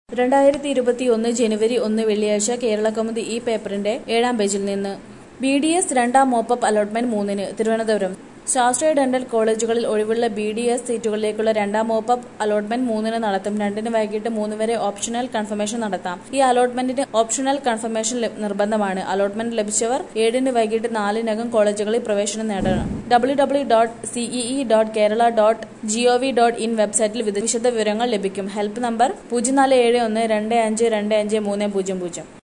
രണ്ടായിരത്തി ഇരുപത്തി ഒന്ന് ജനുവരി ഒന്ന് വെള്ളിയാഴ്ച കേരള കൗമുദി ഈ പേപ്പറിന്റെ ഏഴാം പേജിൽ നിന്ന് ബി ഡി എസ് രണ്ടാം മോപ്പപ്പ് അലോട്ട്മെന്റ് മൂന്നിന് തിരുവനന്തപുരം ശാസ്ത്രീയ ഡെന്റൽ കോളേജുകളിൽ ഒഴിവുള്ള ബി ഡി എസ് സീറ്റുകളിലേക്കുള്ള രണ്ടാം മോപ്പപ്പ് അലോട്ട്മെന്റ് മൂന്നിന് നടത്തും രണ്ടിന് വൈകിട്ട് മൂന്ന് വരെ ഓപ്ഷണൽ കൺഫർമേഷൻ നടത്താം ഈ അലോട്ട്മെന്റിന് ഓപ്ഷണൽ കൺഫർമേഷൻ ലഭ- നിർബന്ധമാണ് അലോട്ട്മെന്റ് ലഭിച്ചവർ ഏഴിന് വൈകിട്ട് നാലിനകം കോളേജുകളിൽ പ്രവേശനം നേടണം W W dot CEE dot Kerala dot GOV dot in വെബ്സൈറ്റിൽ വിത- വിശദ വിവരങ്ങൾ ലഭിക്കും ഹെൽപ്പ് നമ്പർ പൂജ്യം നാല് ഏഴ് ഒന്ന് രണ്ട് അഞ്ച് രണ്ട് അഞ്ച് മൂന്ന് പൂജ്യം പൂജ്യം